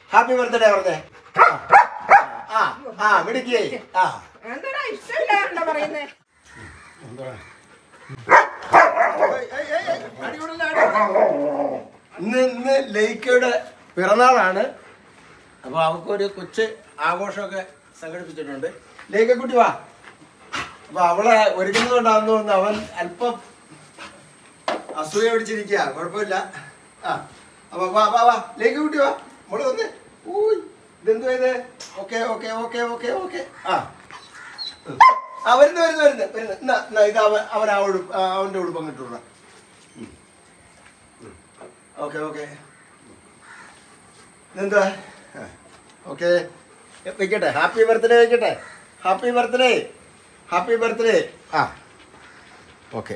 Happy birthday പറഞ്ഞേ ആ ആ മിടുക്കിയേ ആ എന്താടാ ഇഷ്ടമില്ലാണ്ടോ പറയുന്നേ ഇന്ന് ഇന്ന് ലൈക്കയുടെ പിറന്നാളാണ് അപ്പോൾ അവൾക്കൊരു കൊച്ച് ആഘോഷമൊക്കെ സംഘടിപ്പിച്ചിട്ടുണ്ട് ലൈക്ക കുട്ടി വാ അപ്പൊ അവളെ ഒരുക്കുന്നതുകൊണ്ടാണെന്ന് തോന്നുന്നു അവൻ അല്പം അസൂയ പിടിച്ചിരിക്കുക കുഴപ്പമില്ല ആ അപ്പൊ വാ വാ വാ ലേഖ കുട്ടി വാ മോള് വന്ന് ഊയ് ഇതെന്തുവാ ഇത് okay okay okay okay okay ആ ആ വരുന്നു വരുന്നു വരുന്നു വരുന്നു എന്നാ എന്നാ ഇത് അവൻ അവൻ ആ ഉടുപ്പ് ആ, അവൻ്റെ ഉടുപ്പ് അങ്ങോട്ട് വിടാം ഓക്കെ ഓക്കെ ഇതെന്തുവാ ഓക്കെ വെക്കട്ടെ ഹാപ്പി ബർത്ത്ഡേ വെക്കട്ടെ ഹാപ്പി ബർത്ത്ഡേ ഹാപ്പി ബർത്ത്ഡേ ആ ഓക്കെ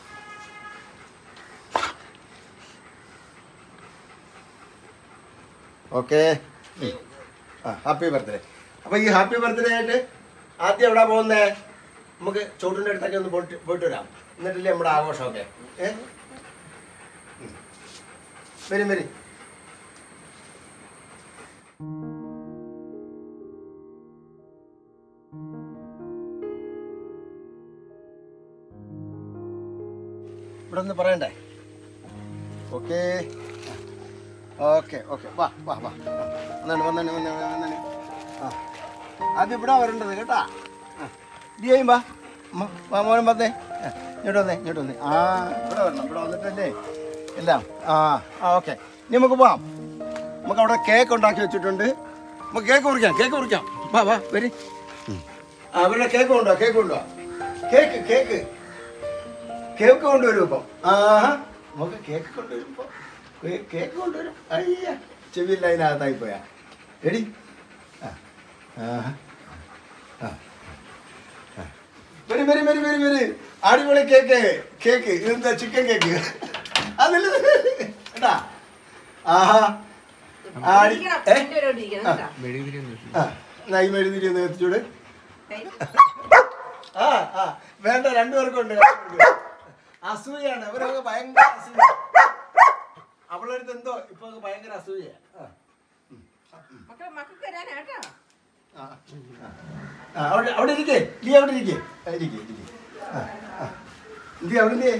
ഓക്കെ ആ ഹാപ്പി ബർത്ത്ഡേ അപ്പോൾ ഈ ഹാപ്പി ബർത്ത്ഡേ ആയിട്ട് ആദ്യം എവിടെ പോകുന്നേ നമുക്ക് ചോട്ടിൻ്റെ അടുത്തൊക്കെ ഒന്ന് പോയിട്ട് പോയിട്ട് വരാം എന്നിട്ടില്ലേ നമ്മുടെ ആഘോഷമൊക്കെ ഏ ഉം. വരും വരും ഇവിടെ ഒന്ന് പറയണ്ടേ ഓക്കെ ഓക്കെ ഓക്കെ വാ വാ വാ വന്നാണ് വന്നാണ് വന്നാണ് വന്നാണ് ആ ആദ്യം ഇവിടെ വരേണ്ടത് കേട്ടാ ഇത് ചെയ്യുമ്പോ വാ മോനും വന്നേ ആ, ഇങ്ങോട്ട് വന്നേ ഇങ്ങോട്ട് വന്നേ ആ ഇവിടെ വരണം ഇവിടെ വന്നിട്ടല്ലേ എല്ലാം ആ ആ ഓക്കെ ഇനി നമുക്ക് പോവാം നമുക്ക് അവിടെ കേക്ക് ഉണ്ടാക്കി വെച്ചിട്ടുണ്ട് നമുക്ക് കേക്ക് മുറിക്കാം കേക്ക് മുറിക്കാം വാ വാ വരി ആ അവരുടെ കേക്ക് കൊണ്ടുവാ കേക്ക് കൊണ്ടുവാ കേക്ക് കേക്ക് കേക്ക് കൊണ്ടുവരും ഇപ്പം ആഹാ നമുക്ക് കേക്ക് കൊണ്ടുവരും ഇപ്പം കേ- കേക്ക് കൊണ്ടുവരും അയ്യ ചെവിയില്ല അതിനകത്തായി പോയാ എടി ആ ആഹാ. ആ. ആ. വരും വരും വരും വരും വരും അടിപൊളി കേക്ക് കേക്ക് ഇതെന്താ ചിക്കൻ കേക്ക് അതിൽ കേട്ടാ ആഹാ ആടി ഇരിക്കണം, ഏ രണ്ടുപേരോട് ഇരിക്കണം, കേട്ടോ. ആ എന്നാ ഈ മെഴുതിരി ഒന്ന് എത്തിച്ചൂട് ഏയ്. ആ ആ വേണ്ട രണ്ടുപേർക്കും ഉണ്ട് അസൂയാണ് അവരൊക്കെ ഭയങ്കര അസൂയ അവളടുത്ത് എന്തോ ഇപ്പൊ ഭയങ്കര അസൂയ ആ, മക്കളെ മക്കൾക്ക് തരാനാ കേട്ടോ ആ, ആ. ആ, അവിടെ അവിടെ ഇരിക്കേ നീ അവിടെ ഇരിക്കേ ആ, ഇരിക്കേ ഇരിക്കേ ആ, ആ. എന്തി അവിടെ എന്തിയേ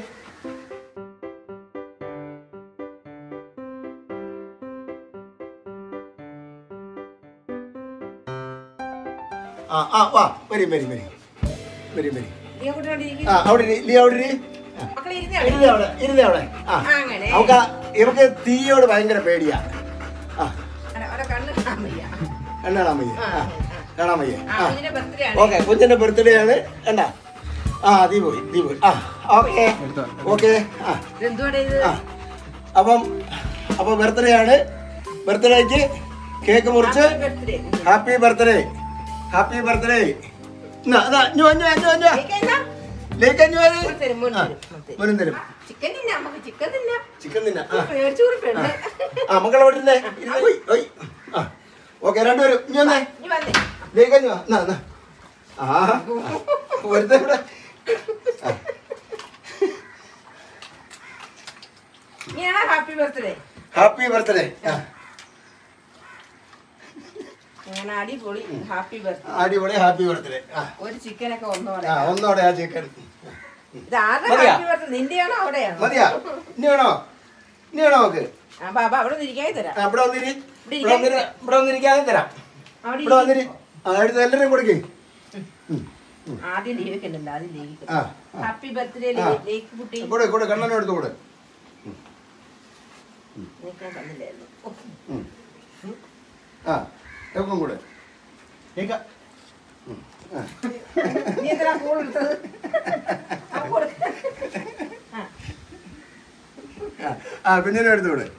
ആ ആ വാ വരും വരും വരും വരും വരും നീ അങ്ങോട്ട് ഇരിക്കും ആ അവിടെ ഇരി. നീ അവിടെ ഇരി. ആ. മക്കളെ ഇരുന്നേ ഇരുന്നേ അവിടെ ഇരുന്നേ അവിടെ ആ അങ്ങനെ. നമുക്ക് ആ- ഇവക്ക് തീയോട് ഭയങ്കര പേടിയാ ആ അവിടെ കണ്ണ് കാണാൻ വയ്യ കണ്ണാണാൻ വയ്യ ആ, ആ കാണാൻ വയ്യ ആ ആ കുഞ്ഞിന്റെ ബർത്ത്ഡേ ആണ് ഓക്കെ കുഞ്ഞിന്റെ ബർത്ത്ഡേ ആണ് കണ്ട ആ തീ പോയി തീ പോയി ആ ഓക്കെ ഓക്കെ ആ എന്തുവാടെ ഇത് ആ അപ്പം അപ്പോൾ ബർത്ത്ഡേ ആണ് ബർത്ത്ഡേക്ക് കേക്ക് മുറിച്ച് birthday happy birthday happy birthday എന്നാ എന്നാ ഞോ ഞോ ഞോ ഞോ ലേക്ക് അഞ്ഞു വരെ തരും മോൻ തരും മോൻ തരും. മോനും തരും ചിക്കൻ തിന്നാ നമുക്ക് ചിക്കൻ തിന്നാ ചിക്കൻ തിന്നാ ആ മേടിച്ചു കൊടുക്കണ്ട് ആ മക്കളെ അവിടെ ഇരുന്നേ ഇരുന്നേ. ഒയ്, ഒയ്. ആ ഓക്കെ രണ്ടുപേരും ഇനി വന്നേ ഇനി വന്നേ ലേക്ക് അഞ്ഞു വാ എന്നാ എന്നാ ആ ഒരുത്തൻ ഇവിടെ ആ. ഇനിയാണോ ഹാപ്പി ബർത്ത്ഡേ ഹാപ്പി ബർത്ത്ഡേ ആ അങ്ങനെ അടിപൊളി ഹാപ്പി ബർത്ത്ഡേ അടിപൊളി ഹാപ്പി ബർത്ത്ഡേ ആ ഒരു ചിക്കനൊക്കെ ഒന്നോടെ ആ ഒന്നോടെ ആ ചിക്കൻ ഇത് ആരുടെ മതിയോ? ഹാപ്പി ബർത്ത്ഡേ നിന്റെയാണോ അവിടെയാണോ മതിയാ ഇനി വേണോ ഇനി വേണോ നമുക്ക് ആ ബാബാ അവിടെ നിന്ന് ഇരിക്കാതെ തരാം ആ, ഇവിടെ വന്നിരി ഇവിടെ ഇവിടെ വന്നിരി ഇവിടെ വന്നിരിക്കാതെ തരാം അവിടെ ഇവിടെ വന്നിരി ആ എടുത്ത് എല്ലാവരും കൊടുക്കേ ഇരിക്ക്. ആദ്യം ലീവിക്കണ്ടല്ലോ ആദ്യം ലീവിക്ക് ആ ആ. ഹാപ്പി ബർത്ത്ഡേ ആ. ലേക്ക് കുട്ടി കൂടെ കൂടെ കണ്ണനും എടുത്ത് കൂടെ നിൽക്കാൻ തന്നില്ലായിരുന്നു ഓ, ഉം. ആ എപ്പം കൂടെ നീക്ക. ഉം. ആ. നീ എന്തിനാ ഫോൺ എടുത്തത് ആ, കൊടുക്ക്. ആ, ആ, ആ കുഞ്ഞിനും എടുത്ത് കൂടെ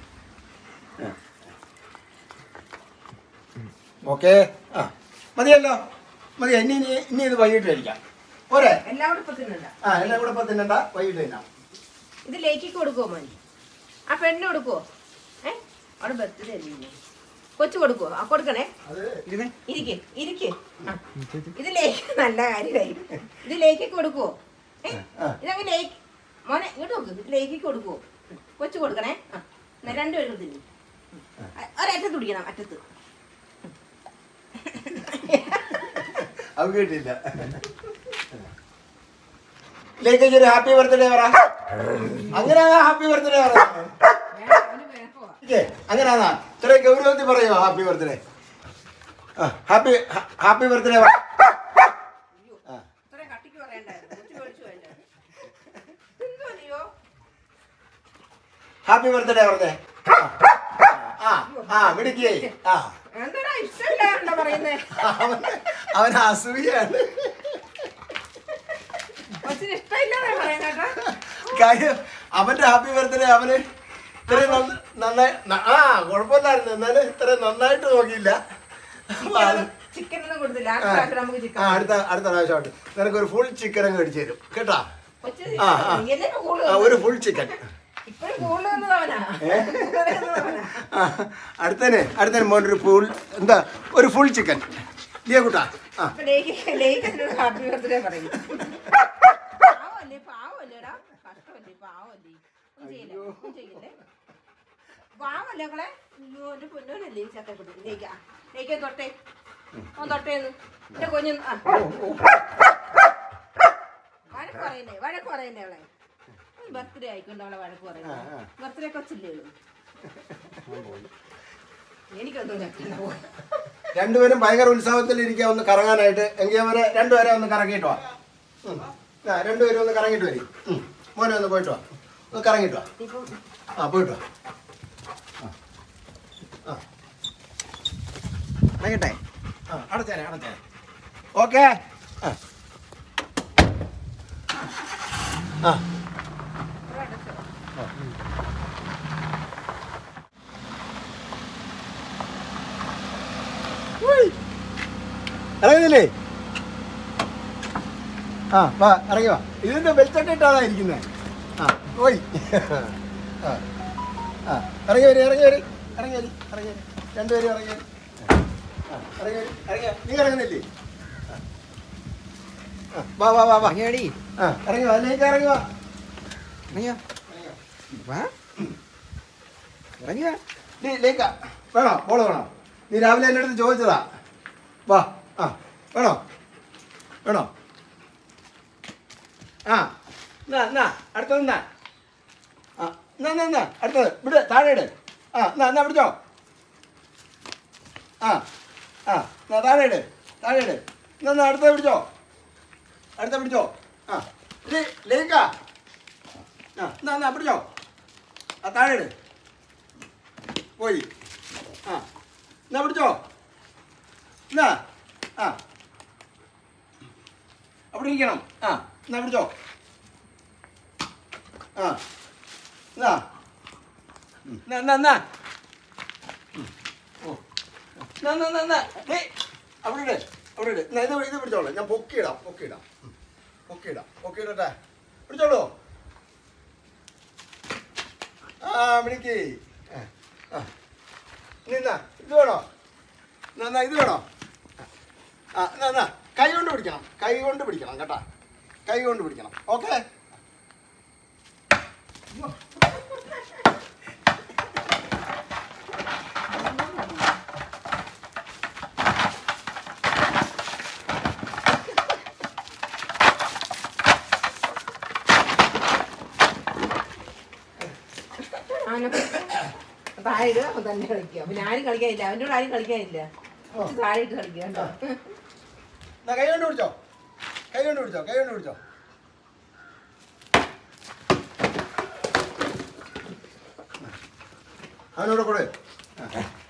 ഓക്കെ ആ മതിയല്ലോ മതിയോ ഇനി ഇനി ഇനി ഇത് വൈകിട്ട് കഴിക്കാം പോരെ എല്ലാവരും ഇപ്പൊ തിന്നണ്ട ആ എല്ലാം കൂടെ ഇപ്പം തിന്നണ്ട വൈകിട്ട് തിന്നാം ഇത് ലേക്കിക്ക് കൊടുക്കുവോ മോൻ ആ പെണ്ണ് കൊടുക്കുവോ ഏ അവിടെ ബർത്ത്ഡേ അല്ലേ ഇന്ന്? കൊച്ചു കൊടുക്കുവോ ആ കൊടുക്കണേ അത് ഇരിക്കെ ഇരിക്കെ ആ ഇത് ലേക്ക് നല്ല കാര്യമായി ഇത് ലേക്കിക്ക് കൊടുക്കുവോ ഏ ആ. ഇതങ്ങ് ലേക്ക് മോനെ ഇങ്ങോട്ട് നോക്ക് ഇത് ലേക്കിക്ക് കൊടുക്കുവോ കൊച്ചു കൊടുക്കണേ ആ എന്നാ രണ്ടുപേരും തിന്നി ഒരറ്റത്ത് പിടിക്കണം അറ്റത്ത് അത് കേട്ടില്ല ലേക്ക് ഒരു ഹാപ്പി ബർത്ത്ഡേ പറ അങ്ങനെ ഹാപ്പി ബർത്ത്ഡേ പറ അവന് വേണോ അങ്ങനെയാണോ ഇത്ര ഗൗരവത്തിൽ പറയുമോ happy birthday happy happy birthday പറ ആ. ഇത്രയും കട്ടിക്ക് പറയണ്ടായിരുന്നു കൊച്ചു മേടിച്ചു വേണ്ടായിരുന്നു എന്തോ അല്ലയോ ഹാപ്പി ബർത്ത്ഡേ പറഞ്ഞേ ആ ആ മിടുക്കിയേ ആ എന്താടാ ഇഷ്ടമില്ലാണ്ടോ പറയുന്നേ അവൻ അവൻ അസൂയാണ് കൊച്ചിന് ഇഷ്ടമില്ലാതെ പറയുന്നേട്ടാ കാര്യം അവന്റെ ഹാപ്പി ബർത്ത്ഡേ അവന് ഇത്രയും നന്ന- നന്നായി ന- ആ കുഴപ്പമില്ലായിരുന്നു എന്നാലും ഇത്രയും നന്നായിട്ട് നോക്കിയില്ല അപ്പൊ അത് ചിക്കൻ ഒന്നും കൊടുത്തില്ല അടുത്ത പ്രാവശ്യം നമുക്ക് ആ ചിക്കൻ അടുത്ത അടുത്ത പ്രാവശ്യമായിട്ട് നിനക്ക് ഒരു ഫുൾ ചിക്കൻ അങ്ങ് അടിച്ചു തരും കേട്ടാ കൊച്ചു ആ, ആ. നീയല്ലേ ഇപ്പൊ കൂടുതൽ ആ, ഒരു ഫുൾ ചിക്കൻ ഇപ്പഴും കൂടുതൽ വന്നതവനാ കൂടുതൽ വന്നതവനാ. അടുത്തന്നെ അടുത്തന്നെ മോൻ്റെ ഒരു ഫുൾ എന്താ ഒരു ഫുൾ ചിക്കൻ ലിയ കൂട്ടാ ആ അപ്പൊ ലേക്ക് ലേക്ക് എന്നോട് ഹാപ്പി ബർത്ത്ഡേ പറയും പാവല്ലേ പാവല്ലേടാ കഷ്ടമല്ലേ പാവല്ലേ ഒന്നും ചെയ്യില്ല ഒന്നും ചെയ്യില്ലേ പാവല്ലേ മക്കളെ അയ്യോ എന്റെ പൊന്നോനല്ലേ ഈ ചക്കക്കുട്ടി ലേക്ക ലേക്ക് തൊട്ടേ ഓൻ തൊട്ടേന്ന് എന്റെ കുഞ്ഞു ആ വഴക്ക് പറയണ്ടേ വഴക്ക് പറയണ്ടേ അവളെ ബർത്ത്ഡേ ആയിക്കൊണ്ട് അവളെ വഴക്ക് പറയുന്നത് ആ, ആ. ബർത്ത്ഡേ കൊച്ചില്ലേ ഉള്ളൂ എനിക്കൊന്നും ചക്കണ്ട പോ രണ്ടുപേരും ഭയങ്കര ഉത്സവത്തിൽ ഇരിക്കുക ഒന്ന് കറങ്ങാനായിട്ട് എങ്കിൽ അവരെ രണ്ടുപേരെ ഒന്ന് കറങ്ങിയിട്ട് വാ ഉം. ആ രണ്ടുപേരും ഒന്ന് കറങ്ങിയിട്ട് വരും ഉം. മോനെ ഒന്ന് പോയിട്ട് വാ ഒന്ന് കറങ്ങിയിട്ട് വാ ഇപ്പം ആ പോയിട്ട് വാ ആ. ആ അടയ്ക്കട്ടെ ആ അടച്ചേനെ അടച്ചേനെ ഓക്കെ ആ ആ ഇവിടെ അടച്ചോ. ഉയ്. ഇറങ്ങുന്നില്ലേ ആ വാ ഇറങ്ങി വാ ഇതിന്റെ ബെൽറ്റൊക്കെ ഇട്ടാണ് ഇരിക്കുന്നത് ആ പോയി ആ ആ ഇറങ്ങി വരി ഇറങ്ങി വരി ഇറങ്ങി വരി ഇറങ്ങി വരി രണ്ടുപേരും ഇറങ്ങി വരി ആ ഇറങ്ങി വരി ഇറങ്ങി വാ. നീ ഇറങ്ങുന്നില്ലേ ആ. ആ, വാ വാ വാ വാ അങ്ങേടി ആ ഇറങ്ങി വാ അതിലേക്ക് ഇറങ്ങി വാ അങ്ങയോ ഇറങ്ങി വാ. വാ ഇറങ്ങിയ നീ ലേക്ക വേണോ ബോള് വേണോ നീ രാവിലെ എൻ്റെ അടുത്ത് ചോദിച്ചതാ വാ ആ വേണോ വേണോ ആ എന്നാ എന്നാ അടുത്തത് എന്നാ ആ എന്നാ എന്നാ എന്നാ അടുത്തത് വിട് താഴെ ഇട് ആ എന്നാ എന്നാ പിടിച്ചോ ആ ആ എന്നാ താഴെ ഇട് താഴെ ഇട് എന്നാ എന്നാ അടുത്തത് പിടിച്ചോ അടുത്ത പിടിച്ചോ ആ ലേ ലേക്ക ആ എന്നാ എന്നാ പിടിച്ചോ ആ താഴെ ഇട് പോയി ആ എന്നാ പിടിച്ചോ എന്നാ ആ അവിടെ ഇരിക്കണം ആ എന്നാ പിടിച്ചോ ആ എന്നാ ഉം. എന്നാ എന്നാ എന്നാ ഉം. ഓ എന്നാ എന്നാ എന്നാ എന്നാ ഏയ് അവിടെ ഇട് അവിടെ ഇട് എന്നാ ഇത് ഇത് പിടിച്ചോളൂ ഞാൻ പൊക്കിയിടാം പൊക്കിയിടാം ഉം. പൊക്കിയിടാം പൊക്കിയിടട്ടെ പിടിച്ചോളൂ ആ വിളിക്കേ ആ ആ നിന്നാ ഇത് വേണോ എന്നാ എന്നാ ഇത് വേണോ ആ എന്നാ എന്നാ കൈ കൊണ്ട് പിടിക്കണം കൈ കൊണ്ട് പിടിക്കണം കേട്ടാ കൈ കൊണ്ട് പിടിക്കണം ഓക്കെ അവനൊക്കെ താഴെ ഇടുക അവൻ തന്നെ കളിക്കുക പിന്നെ ആരും കളിക്കാനില്ല അവൻ്റെ കൂടെ ആരും കളിക്കാനില്ല കുറച്ച് താഴെ ഇട്ട് കളിക്കുക കേട്ടോ എന്നാ കൈ കൊണ്ട് പിടിച്ചോ കൈ കൊണ്ട് പിടിച്ചോ കൈ കൊണ്ട് പിടിച്ചോ അവനോട് കൂടെ